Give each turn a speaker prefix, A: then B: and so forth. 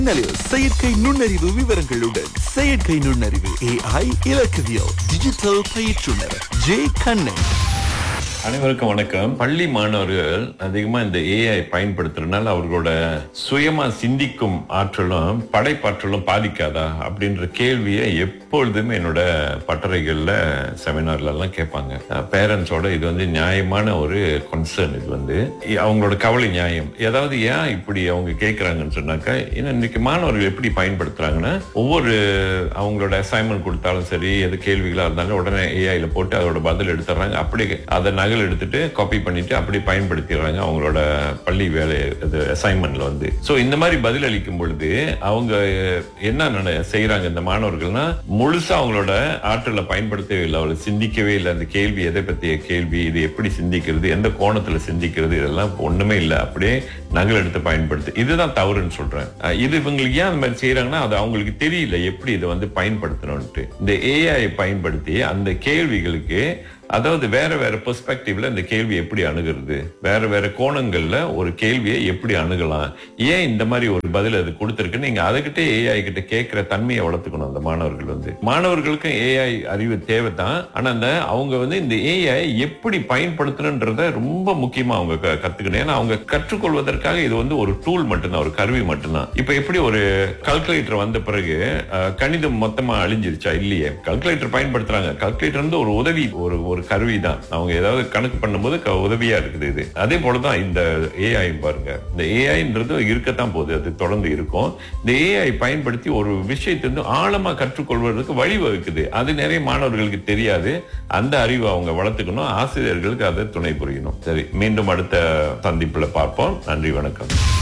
A: மின்னலில் செயற்கை நுண்ணறிவு விவரங்களுடன் செயற்கை நுண்ணறிவு ஏஐ இலக்கவியல் டிஜிட்டல் பயிற்றுனர் ஜே கண்ணன்
B: அனைவருக்கும் வணக்கம் பள்ளி மாணவர்கள் அதிகமா இந்த ஏஐ பயன்படுத்துறதுனால அவர்களோட சுயமா சிந்திக்கும் ஆற்றலும் படைப்பாற்றலும் பாதிக்காதா அப்படின்ற கேள்வியை எப்பொழுதுமே என்னோட பட்டறைகள்ல செமினார்ல எல்லாம் கேட்பாங்க பேரண்ட்ஸோட இது வந்து நியாயமான ஒரு கன்சர்ன் இது வந்து இ- அவங்களோட கவலை நியாயம் ஏதாவது ஏன் இப்படி அவங்க கேட்கறாங்கன்னு சொன்னாக்கா ஏன்னா இன்னைக்கு மாணவர்கள் எப்படி பயன்படுத்துறாங்கன்னா ஒவ்வொரு அவங்களோட அசைன்மெண்ட் கொடுத்தாலும் சரி எது கேள்விகளா இருந்தாலும் உடனே ஏஐல போட்டு அதோட பதில் எடுத்துறாங்க அப்படியே அதை நகல் எடுத்துட்டு காப்பி பண்ணிட்டு அப்படி பயன்படுத்திடுறாங்க அவங்களோட பள்ளி வேலை இது அசைன்மெண்ட்ல வந்து சோ இந்த மாதிரி பதில் அளிக்கும் பொழுது அவங்க என்ன நட- செய்யறாங்க இந்த மாணவர்கள்னா முழுசா அவங்களோட ஆற்றலை பயன்படுத்தவே இல்லை அவளை சிந்திக்கவே இல்லை அந்த கேள்வி எதை பத்திய கேள்வி இது எப்படி சிந்திக்கிறது எந்த கோணத்துல சிந்திக்கிறது இதெல்லாம் ஒண்ணுமே இல்லை அப்படியே நகல் எடுத்து பயன்படுத்து இதுதான் தவறுன்னு சொல்றேன் அஹ் இது இவங்களுக்கு ஏன் அந்த மாதிரி செய்யறாங்கன்னா அது அவங்களுக்கு தெரியல எப்படி இதை வந்து பயன்படுத்தணும்ட்டு இந்த ஏஐ பயன்படுத்தி அந்த கேள்விகளுக்கு அதாவது வேற வேற பெர்ஸ்பெக்டிவ்ல இந்த கேள்வி எப்படி அணுகிறது வேற வேற கோணங்கள்ல ஒரு கேள்வியை எப்படி அணுகலாம் ஏன் இந்த மாதிரி ஒரு பதில் அது கொடுத்துருக்கு நீங்க அதுகிட்ட ஏஐ கிட்ட கேட்கிற தன்மையை வளர்த்துக்கணும் அந்த மாணவர்கள் வந்து மாணவர்களுக்கும் ஏஐ அறிவு தேவை தான் ஆனா அந்த அவங்க வந்து இந்த ஏஐ எப்படி பயன்படுத்தணுன்றத ரொம்ப முக்கியமா அவங்க க- கத்துக்கணும் ஏன்னா அவங்க கற்றுக்கொள்வதற்காக இது வந்து ஒரு டூல் மட்டும்தான் ஒரு கருவி மட்டும்தான் இப்ப எப்படி ஒரு கால்குலேட்டர் வந்த பிறகு அஹ், கணிதம் மொத்தமா அழிஞ்சிருச்சா இல்லையே கால்குலேட்டர் பயன்படுத்துறாங்க கால்குலேட்டர் வந்து ஒரு உதவி ஒரு ஒரு கருவி தான் அவங்க ஏதாவது கணக்கு பண்ணும்போது க- உதவியா இருக்குது இது அதே போலதான் இந்த ஏஐ பாருங்க இந்த ஏஐன்றது இருக்கத்தான் போகுது அது தொடர்ந்து இருக்கும் இந்த ஏஐ பயன்படுத்தி ஒரு விஷயத்தை வந்து ஆழமா கற்றுக்கொள்வதற்கு வழிவகுக்குது அது நிறைய மாணவர்களுக்கு தெரியாது அந்த அறிவை அவங்க வளர்த்துக்கணும் ஆசிரியர்களுக்கு அதை துணை புரியணும் சரி மீண்டும் அடுத்த சந்திப்புல பார்ப்போம் நன்றி வணக்கம்